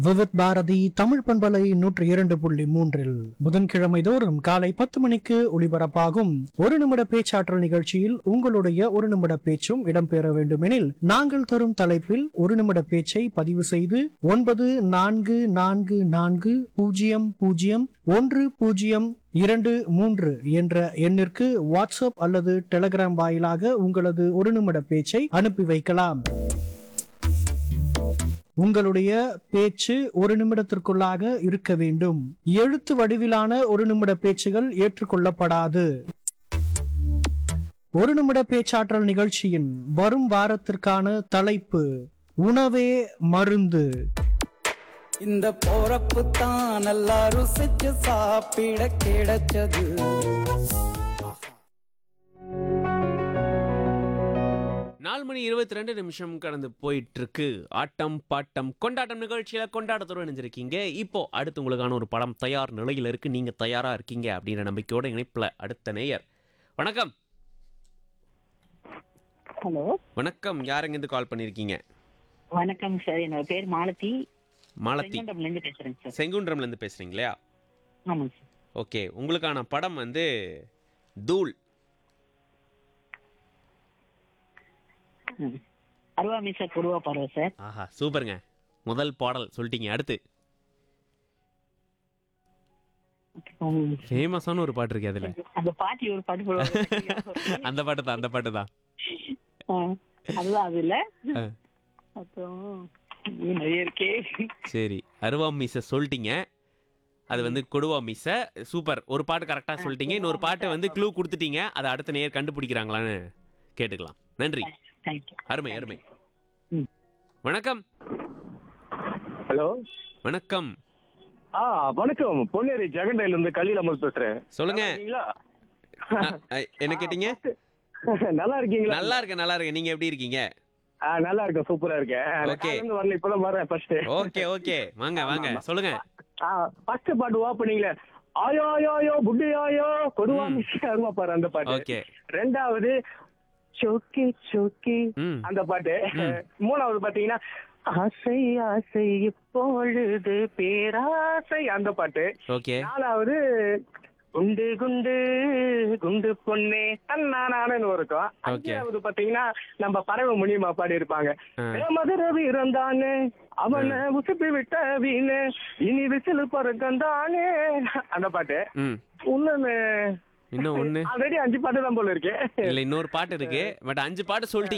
விவித் பாரதி தமிழ் பண்பலை நூற்றி இரண்டு புள்ளி மூன்றில் புதன்கிழமை தோறும் காலை பத்து மணிக்கு ஒளிபரப்பாகும் ஒரு நிமிட பேச்சாற்றல் நிகழ்ச்சியில் உங்களுடைய ஒரு நிமிட பேச்சும் இடம்பெற வேண்டுமெனில் நாங்கள் தரும் தலைப்பில் ஒரு நிமிட பேச்சை பதிவு செய்து ஒன்பது நான்கு நான்கு நான்கு பூஜ்ஜியம் பூஜ்ஜியம் ஒன்று பூஜ்ஜியம் இரண்டு மூன்று என்ற எண்ணிற்கு வாட்ஸ்அப் அல்லது டெலிகிராம் வாயிலாக உங்களது ஒரு நிமிட பேச்சை அனுப்பி வைக்கலாம் உங்களுடைய பேச்சு ஒரு நிமிடத்திற்குள்ளாக இருக்க வேண்டும் எழுத்து வடிவிலான ஒரு நிமிட பேச்சுகள் ஏற்றுக்கொள்ளப்படாது ஒரு நிமிட பேச்சாற்றல் நிகழ்ச்சியின் வரும் வாரத்திற்கான தலைப்பு உணவே மருந்து இந்த போறப்பு தான் நல்லா ருசிச்சு சாப்பிட கிடைச்சது நாலு மணி இருபத்தி ரெண்டு நிமிஷம் கடந்து போயிட்டு இருக்கு ஆட்டம் பாட்டம் கொண்டாட்டம் நிகழ்ச்சியில கொண்டாட்டத்தோடு இணைஞ்சிருக்கீங்க இப்போ அடுத்து உங்களுக்கான ஒரு படம் தயார் நிலையில் இருக்கு நீங்க தயாரா இருக்கீங்க அப்படின்ற நம்பிக்கையோட இணைப்புல அடுத்த நேயர் வணக்கம் ஹலோ வணக்கம் யாருங்க இருந்து கால் பண்ணிருக்கீங்க வணக்கம் சார் என்னோட பேர் மாலதி மாலதி செங்கண்டம்ல இருந்து பேசுறேங்க சார் செங்குன்றம்ல இருந்து பேசுறீங்க இல்லையா ஆமாங்க சார் ஓகே உங்களுக்கான படம் வந்து தூள் ம். அருவா மீசா கொடுவா பரவ சார் ஆஹா சூப்பருங்க முதல் பாடல் சொல்லிட்டீங்க அடுத்து ம். ஃபேமஸான ஒரு பாட்டு இருக்கு அதுல அந்த பாட்டி ஒரு பாட்டு போடுவாங்க அந்த பாட்டு தான் அந்த பாட்டு தான் ஆ, அதுதான் அது இல்ல ஆ. அப்புறம் இன்னும் நிறைய இருக்கே சரி அருவா மீசை சொல்லிட்டீங்க அது வந்து கொடுவா மீசை சூப்பர் ஒரு பாட்டு கரெக்டா சொல்லிட்டீங்க இன்னொரு பாட்டு வந்து க்ளூ கொடுத்துட்டீங்க அதை அடுத்த நேர் கண்டுபிடிக்கிறாங்களான்னு கேட்டுக்கலாம் நன்றி தேங்க்யூ அருமை அருமை ம். வணக்கம் ஹலோ வணக்கம் ஆ வணக்கம் பொன்னேரி ஜெகண்டையில இருந்து கலியில் அமல் பேசுறேன் சொல்லுங்க நல்லா இருக்கீங்களா? அ, அ, என்ன கேட்டீங்க நல்லா இருக்கீங்களா நல்லா இருக்கேன் நல்லா இருக்கேன் நீங்க எப்படி இருக்கீங்க ஆ, நல்லா இருக்கேன் சூப்பரா இருக்கேன் நான் Okay. காலையில இருந்து வரல இப்பதான் வரேன் ஃபர்ஸ்ட் ஓகே ஓகே வாங்க வாங்க சொல்லுங்க ஃபர்ஸ்ட் பாட்டு ஓப்பனிங்ல ஆயோ ஆயோ ஆயோ புட்டி ஆயோ கொடுவா ம். மிஸ் அருமா பாரு அந்த பாட்டு ஓகே ரெண்டாவது சோக்கி சோக்கி ம் அந்த பாட்டு ம். மூணாவது பாத்தீங்கன்னா ஆசை ஆசை இப்பொழுது பேராசை அந்த பாட்டு ஓகே நாலாவது குண்டு குண்டு குண்டு பொண்ணே தன்னானு இருக்கும் அஞ்சாவது பாத்தீங்கன்னா நம்ம பறவை முனியமா பாடி இருப்பாங்க ஆ. மதுர வீரன் தானே அவனை உசுப்பி விட்ட வீணு இனி விசில் பறக்கம் தானே அந்த பாட்டு ம் இன்னொன்னு இன்னும் ஒண்ணு ஆல்ரெடி அஞ்சு பாட்டு தான் போல இருக்கு இல்ல இன்னொரு பாட்டு இருக்கு பட் அஞ்சு பாட்டு சொல்லிட்டீங்க